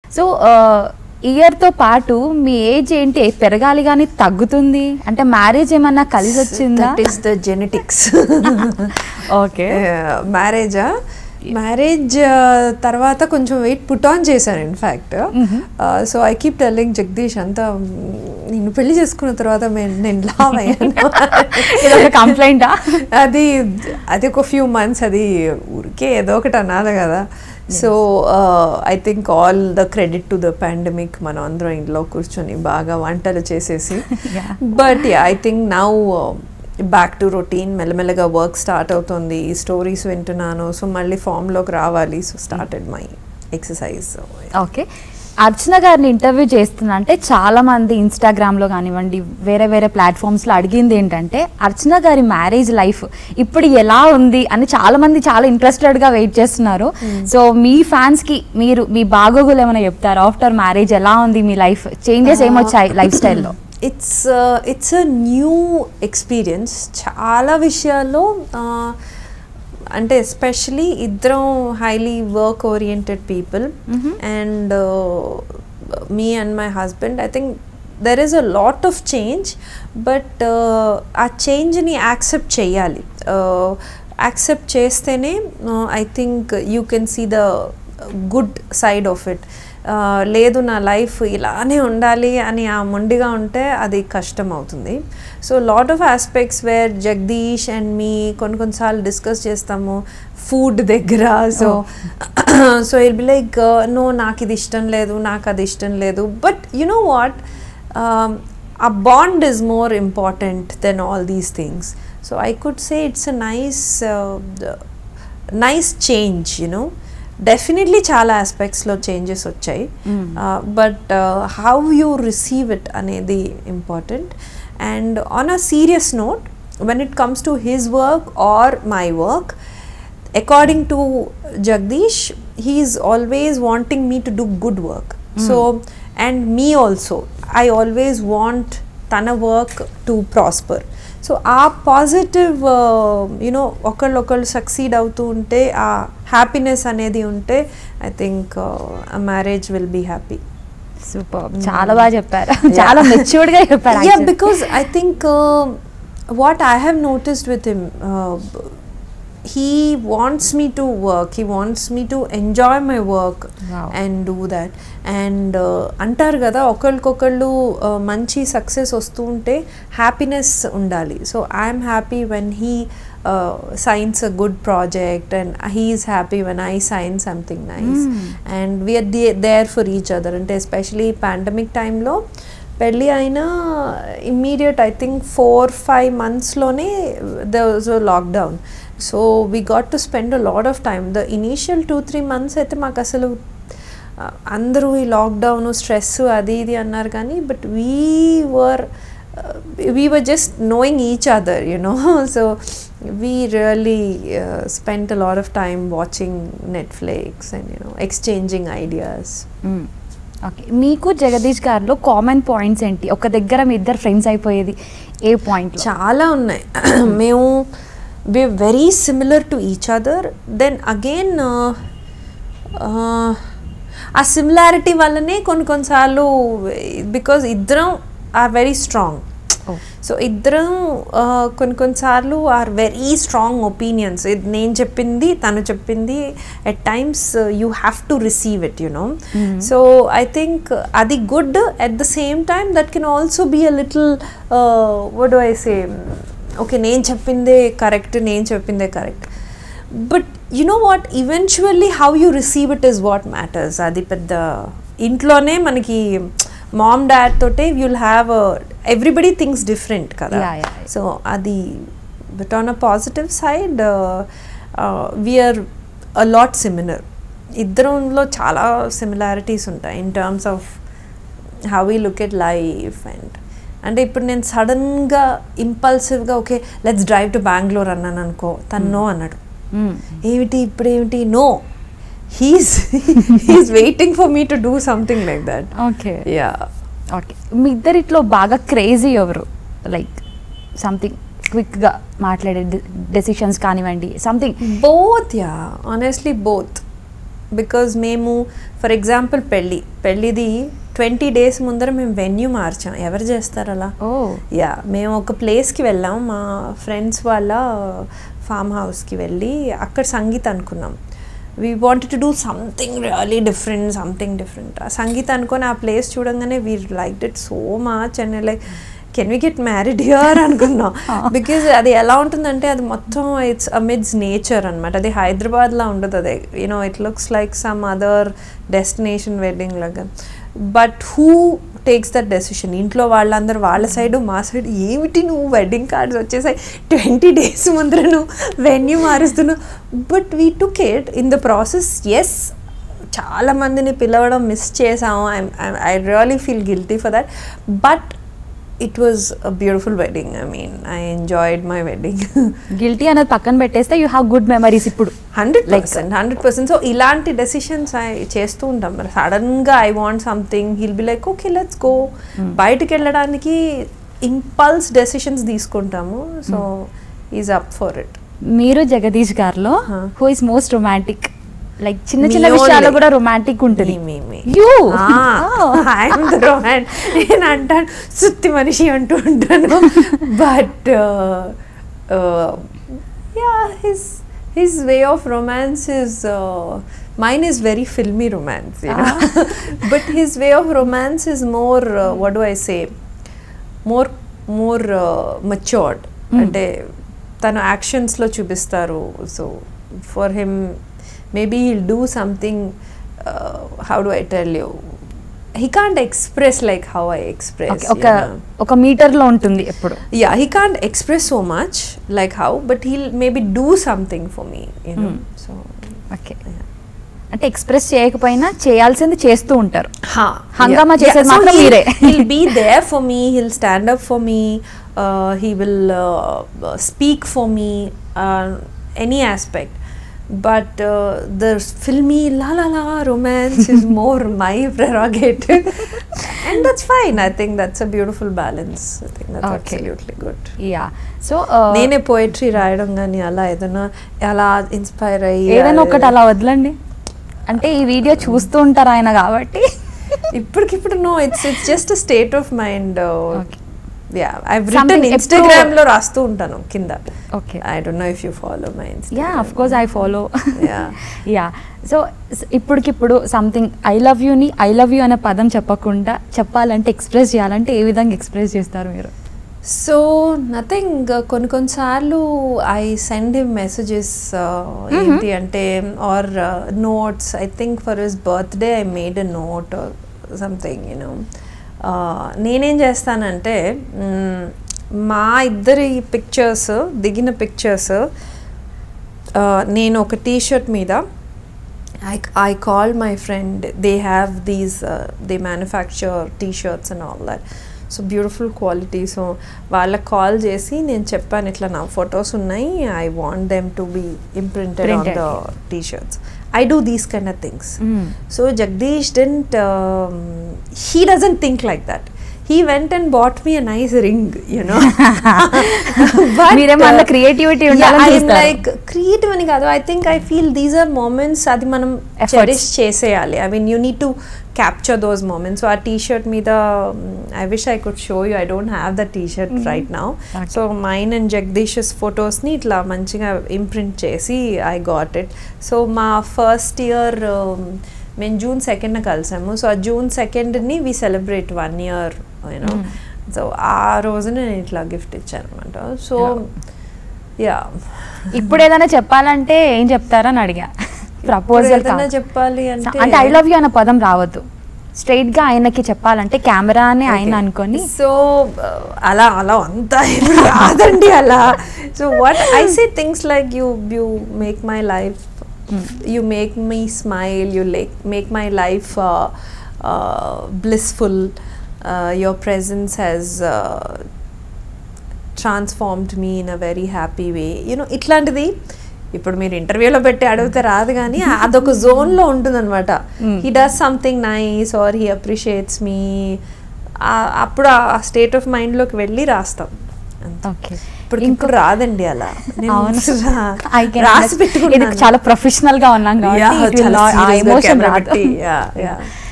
So ఇయర్తో పాటు మీ age ఏంటి పెరగాలి కానీ తగ్గుతుంది అంటే మ్యారేజ్ ఏమన్నా కలిసి వచ్చిందా that is the genetics okay మ్యారేజా మ్యారేజ్ తర్వాత కొంచెం వెయిట్ పుట్ ఆన్ చేశాను in fact so I keep telling Jagadish అంతా నేను పెళ్లి చేసుకున్న తర్వాత మే- నేను లావ్ అయ్యాను ఇది ఒక కంప్లైంటా అది అది ఒక ఫ్యూ మంత్స్ అది ఊరికే ఏదో ఒకటి అనాలి కదా so I think all the credit to the pandemic మనం అందరం ఇంట్లో కూర్చొని బాగా వంటలు చేసేసి Yeah. But I think now back to routine మెల్లమెల్లగా వర్క్ స్టార్ట్ అవుతుంది స్టోరీస్ వింటున్నాను సో మళ్ళీ ఫామ్లోకి రావాలి so started my exercise okay Archana గారిని ఇంటర్వ్యూ చేస్తున్నా అంటే చాలా మంది ఇన్స్టాగ్రామ్లో కానివ్వండి వేరే వేరే ప్లాట్ఫామ్స్లో అడిగింది ఏంటంటే అర్చన గారి మ్యారేజ్ లైఫ్ ఇప్పుడు ఎలా ఉంది అని చాలా మంది చాలా ఇంట్రెస్టెడ్గా వెయిట్ చేస్తున్నారు సో మీ ఫ్యాన్స్కి మీరు మీ బాగోగులు ఏమైనా చెప్తారు ఆఫ్టర్ మ్యారేజ్ ఎలా ఉంది మీ లైఫ్ చేంజెస్ ఏమొచ్చాయి లైఫ్ స్టైల్లో it's it's a new experience చాలా విషయాల్లో uh, అంటే ఎస్పెషలీ ఇద్దరం highly work oriented people and me and my husband I think there is a lot of change but ఆ చేంజ్ని యాక్సెప్ట్ చేయాలి యాక్సెప్ట్ చేస్తేనే I think you can see the good side of it లేదు నా life ఇలానే ఉండాలి అని ఆ మొండిగా ఉంటే అది కష్టం అవుతుంది so lot of aspects where Jagadish and me కొన్ని కొన్నిసార్లు డిస్కస్ చేస్తాము ఫుడ్ దగ్గర so so I'll be like no నాకు ఇది ఇష్టం లేదు నాకు అది ఇష్టం లేదు but you know what a bond is more important than all these things so i could say it's a nice uh, the- nice change you know definitely చాలా ఆస్పెక్ట్స్లో చేంజెస్ వచ్చాయి but how you receive it అనేది important and on a serious note when it comes to his work or my work according to Jagdish, he is always wanting me to do good work. So, and me also, I always want Tana work to prosper. So ఆ positive you know ఒకళ్ళు ఒకళ్ళు succeed అవుతూ ఉంటే ఆ happiness అనేది ఉంటే I think marriage will be happy super చాలా బాగా చెప్పారు చాలా మెచ్యూర్డ్ గా చెప్పారు yeah actually. because i think uh, what i have noticed with him uh, b- he wants me to work he wants me to enjoy my work Wow. and do that and uh, అంటారు కదా ఒకరికొకళ్ళు uh, మంచి success వస్తూ ఉంటే happiness ఉండాలి so I'm happy when he signs a good project and he's happy when I sign something nice and we're there for each other అంటే especially pandemic టైంలో పెళ్ళి అయినా immediate I think four five మంత్స్లోనే there was lockdown so we got to spend a lot of time the initial two three months అయితే మాకు అసలు ఆ, అందరూ ఈ లాక్డౌన్ స్ట్రెస్ అది ఇది అన్నారు కానీ but we were we were just knowing each other you know so we really spend a lot of time watching Netflix and you know exchanging ideas okay మీకు జగదీష్ గారిలో కామన్ పాయింట్స్ ఏంటి ఒక దగ్గర మీ ఇద్దరు ఫ్రెండ్స్ అయిపోయేది ఏ పాయింట్ చాలా ఉన్నాయి మేము we very similar to each other then again ఆ సిమిలారిటీ వల్లనే కొన్ని కొన్నిసార్లు బికాజ్ ఇద్దరం ఆర్ వెరీ స్ట్రాంగ్ సో ఇద్దరం ఆ, కొన్ని కొన్నిసార్లు ఆర్ వెరీ స్ట్రాంగ్ ఒపీనియన్స్ నేను చెప్పింది తను చెప్పింది at times you have to receive it you know so I think అది good at the same time that can also be a little what I say okay నేను చెప్పిందే correct నేను చెప్పిందే correct but you know what eventually how you receive it is what matters అది పెద్ద ఇంట్లోనే మనకి mom dad తోటే you'll have everybody things different కదా Yeah, yeah, yeah. సో అది but on a positive side we are a lot similar ఇద్దరంలో చాలా similarities ఉంటాయి in terms of how we look at life and అంటే ఇప్పుడు నేను సడన్గా ఇంపల్సివ్గా okay let's drive to Bengaluru అన్నాను అనుకో తను నో అన్నాడు ఏమిటి ఇప్పుడు ఏమిటి no he's he's waiting for me to do something like that okay yeah okay మీ ఇద్దరిట్లో బాగా క్రేజీ ఎవరు లైక్ సంథింగ్ క్విక్గా మాట్లాడే డెసిషన్స్ కానివ్వండి something both yeah honestly both because మేము ఫర్ ఎగ్జాంపుల్ పెళ్ళి పెళ్ళిది ట్వంటీ డేస్ ముందర మేము వెన్యూ మార్చాం ఎవరు చేస్తారు అలా ఓ యా మేము ఒక ప్లేస్కి వెళ్ళాం మా ఫ్రెండ్స్ వాళ్ళ ఫామ్ హౌస్కి వెళ్ళి అక్కడ సంగీత్ అనుకున్నాం we wanted to do something really different something different ఆ సంగీత్ అనుకొని ఆ ప్లేస్ చూడంగానే we like it so much and like can we get married here అనుకున్నాం బికాజ్ అది ఎలా ఉంటుందంటే అది మొత్తం ఇట్స్ అమిడ్స్ నేచర్ అనమాట అది హైదరాబాద్లో ఉండదు అది you know it looks like some other destination wedding లాగా but who takes that decision ఇంట్లో వాళ్ళందరూ వాళ్ళ సైడ్ మా సైడ్ ఏమిటి నువ్వు వెడ్డింగ్ కార్డ్స్ వచ్చేసాయి ట్వంటీ డేస్ ముందర నువ్వు వెన్యూ మారుస్తున్నావు but we took it in the process ఎస్ చాలా మందిని పిలవడం మిస్ చేసాము I really feel guilty for that but it was a beautiful wedding I mean I enjoyed my wedding guilty అనేది పక్కన పెట్టేస్తే యూ హ్యావ్ గుడ్ మెమరీస్ ఇప్పుడు hundred Like- percent hundred percent so ఇలాంటి డెసిషన్స్ చేస్తూ ఉంటాం మరి సడన్గా I want something he'll be like okay let's go బయటకు వెళ్ళడానికి ఇంపల్స్ డెసిషన్స్ తీసుకుంటాము so is up for it మీరు జగదీష్ గారిలో Huh. Who is most romantic like చిన్న Me చిన్న విషయాల్లో only. కూడా రొమాంటిక్ ఉంటుంది Me, me, me. You I'm the roman నేను అంటాను సుత్తి మనిషి అంటూ ఉంటాను but yeah his his way of romance is mine is very filmy romance but his way of romance is more what do I say more more matured అంటే తను యాక్షన్స్లో చూపిస్తారు so for him maybe he'll do something how do I tell you he can't express like how I express ఒక ఒక metre లో ఉంటుంది ఎప్పుడు yeah he can't express so much like how but he'll maybe do something for me you know Hmm. so okay అంటే express చేయకపోయినా చేయాల్సింది చేస్తూ ఉంటారు ha హంగామా చేసేది So మాత్రం he'll- మీరే. he'll be there for me he'll stand up for me uh, he will uh, speak for me uh, any aspect but uh, the filmy la la la romance is more my prerogative and that's fine i think that's a beautiful balance i think that's Okay. absolutely good yeah so నేనే poetry రాయడం కానీ అలా ఏదైనా అలా inspire అయ్యి ఏదైనా ఒకటి అలా వదలండి అంటే ఈ వీడియో చూస్తూ ఉంటారు ఆయన కాబట్టి ఇప్పటికిప్పుడు no it's it's just state of mind Okay. Yeah I Something return ఎప్పుడు- ఇన్స్టాగ్రామ్ లో రాస్తూ ఉంటాను కింద okay I don't know if you follow my yeah of course I follow Yeah. Yeah so ఇప్పటికిప్పుడు సంథింగ్ ఐ లవ్ యూని I love you అనే పదం చెప్పకుండా చెప్పాలంటే ఎక్స్ప్రెస్ చేయాలంటే ఏ విధంగా ఎక్స్ప్రెస్ చేస్తారు మీరు సో నథింగ్ కొన్ని కొన్నిసార్లు ఐ సెండ్ హిమ్ మెసేజెస్ ఏంటి అంటే or notes I think for his birthday I made a note something you know నేనేం చేస్తానంటే మ్, మా ఇద్దరి పిక్చర్స్ దిగిన పిక్చర్స్ నేను ఒక టీ షర్ట్ మీద I, I call my friend they have these uh, they manufacture t-shirts and all that so beautiful quality so వాళ్ళకి call చేసి నేను చెప్పాను ఇట్లా నా ఫొటోస్ ఉన్నాయి I want them to be imprinted on Printed. The T shirts I do these kind of things Mm. So Jagadish didn't he doesn't think like that he went and bought me a nice ring you know మీరేమో అందులో creativity ఉండాలని చూస్తారు. Like creative అని కాదు I think I feel these are moments అది మనం Efforts. Cherish చేసేయాలి I mean you need to capture those moments ఆ టీ షర్ట్ మీద I wish I could show you I don't have the T shirt right now Okay. So mine and Jagadish's ఫొటోస్ని ఇట్లా మంచిగా imprint చేసి I got it so మా first year మేము June సెకండ్న కలిసాము సో ఆ జూన్ సెకండ్ని we celebrate one year you know Mm. So ఆ రోజున నేను ఇట్లా గిఫ్ట్ ఇచ్చాను అనమాట సో యా ఇప్పుడు ఏదైనా చెప్పాలంటే ఏం చెప్తారని అడిగా ప్రపోజల్ ఏదైనా చెప్పాలి అంటే అంటే ఐ లవ్ యూ అన్న పదం రావద్దు స్ట్రైట్ గా ఆయనకి చెప్పాలంటే కెమెరాని ఆయన అనుకొని సో అలా అలా అంతా ఏం రాదండి అలా so what I say things like you you make my life you make me smile you like make my life blissful your presence has transformed me in a very happy way you know ఇట్లాంటిది ఇప్పుడు మీరు ఇంటర్వ్యూలో పెట్టి అడిగితే రాదు కానీ అదొక జోన్లో ఉంటుందన్నమాట Mm. He does something nice or he appreciates me అప్పుడు ఆ స్టేట్ ఆఫ్ మైండ్లోకి వెళ్ళి రాస్తాం అంతే ఓకే ఇప్పుడు ఇప్పుడు రాదండి అలా నేను అవును రా- I can రాసి understand. ఇది పెట్టుకున్నాను చాలా ప్రొఫెషనల్ గా ఉన్నాం Yeah, కాబట్టి it will చాలా not- ఆ serious గా ఎమోషన్ camera రాదు పెట్టి, yeah, yeah.